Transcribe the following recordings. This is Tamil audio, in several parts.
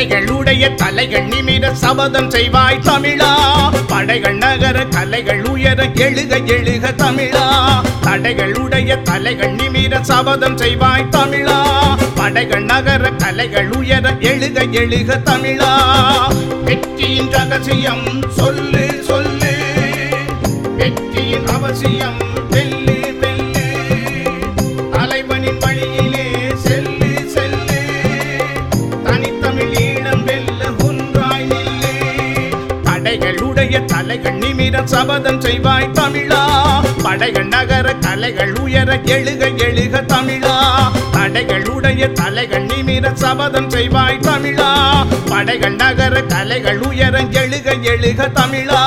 படைகளுடைய தலைகள் நிமிர சபதம் செய்வாய் தமிழா படைகள் நகர கலைகள் உயர எழுக எழுக தமிழா தடைகளுடைய தலைகள் நிமிர சபதம் செய்வாய் தமிழா படைகள் நகர கலைகள் உயர எழுக எழுக தமிழா வெற்றியின் ரகசியம் சொல்லு சொல்லு வெற்றியின் அவசியம் வெல்லு வெல்லு தலைவனின் வழியிலே செல்லு செல்லு தனித்தமிழ் ஈழம் வெல்ல ஒன்றாய் நில்லு படைகளுடைய தலைகள் நிமிர சபதம் செய்வாய் தமிழா படைகள் நகர கலைகள் உயர எழுக எழுக தமிழா படைகளுடைய தலைகள் நிமிர சபதம் செய்வாய் தமிழா படைகள் நகர கலைகள் உயர எழுக எழுக தமிழா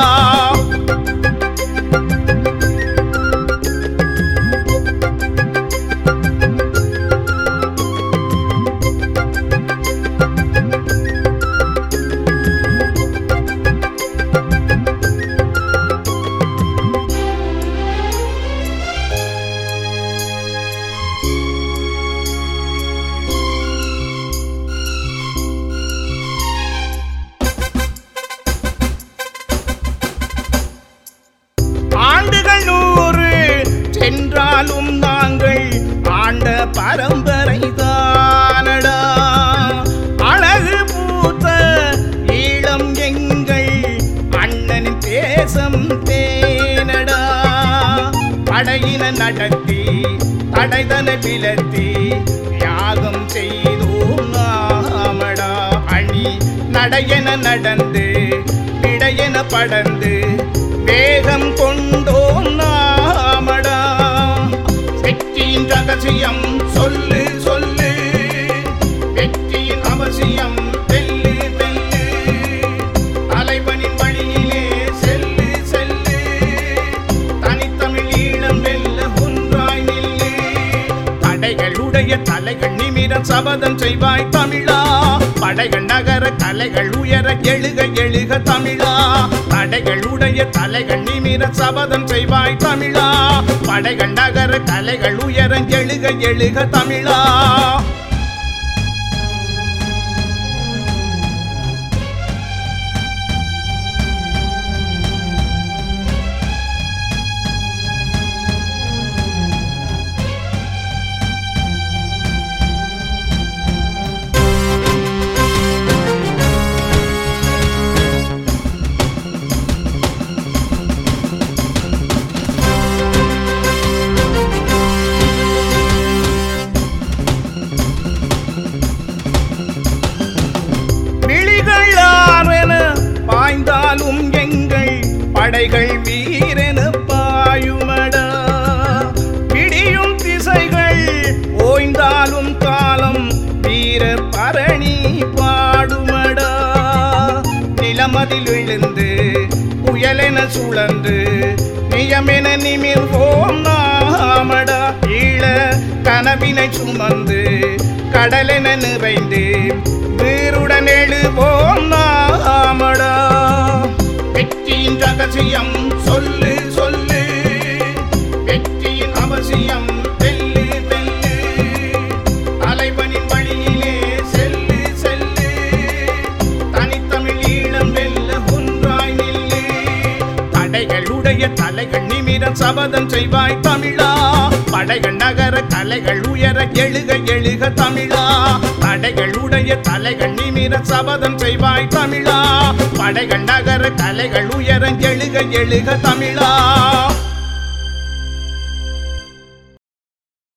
ஆண்டுகள் நூறு சென்றாலும் நாங்கள் ஆண்ட பரம்பரை தானடா அழகு பூத்த ஈழம் எங்கள் அண்ணனின் தேசம் தேனடா படையின நடத்தி தடைதன விலத்தி யாகம் செய்தோம் நாமடா அணி நடையென நடந்து இடையென படர்ந்து வேகம் கொண்டோம் நாமடா வெற்றியின் ரகசியம் சொல்லு சொல்லு வெற்றியின் அவசியம் வெல்லு வெல்லு தலைவனின் வழியிலே செல்லு செல்லு தனித்தமிழ் ஈழம் வெல்ல ஒன்றாய் நில்லு படைகளுடைய தலைகள் நிமிர சபதம் செய்வாய் தமிழா படைகள் நகர கலைகள் உயர எழுக எழுக தமிழா படைகளுடைய தலைகள் நிமிர சபதம் செய்வாய் தமிழா படைகள் நகர கலைகள் உயர எழுக எழுக தமிழா விழிகளாரென பாய்ந்தாலும் எங்கள் படைகள் வீரென பாயுமடா பிடியும் திசைகள் ஓய்ந்தாலும் காலம் வீர பரணி பாடுமடா நிலமதில் விழுந்து புயலென சுழந்து நியமென நிமிர்வோம் நாமடா ஈழ கனவினை சுமந்து கடலென நிறைந்து வீருடன் எழுவோம் நாமடா வெற்றியின் ரகசியம் சொல்லு சொல்லு வெற்றியின் அவசியம் வெல்லு வெல்லு தலைவனின் வழியிலே செல்லு செல்லு தனித்தமிழ் ஈழம் வெல்ல ஒன்றாய் நில்லு படைகளுடைய தலைகள் நிமிர சபதம் செய்வாய் தமிழா படைகள் நகர கலைகள் உயர எழுக எழுக தமிழா படைகளுடைய தலைகள் நிமிர சபதம் செய்வாய் தமிழா படைகள் நகர கலைகள் உயர எழுக எழுக தமிழா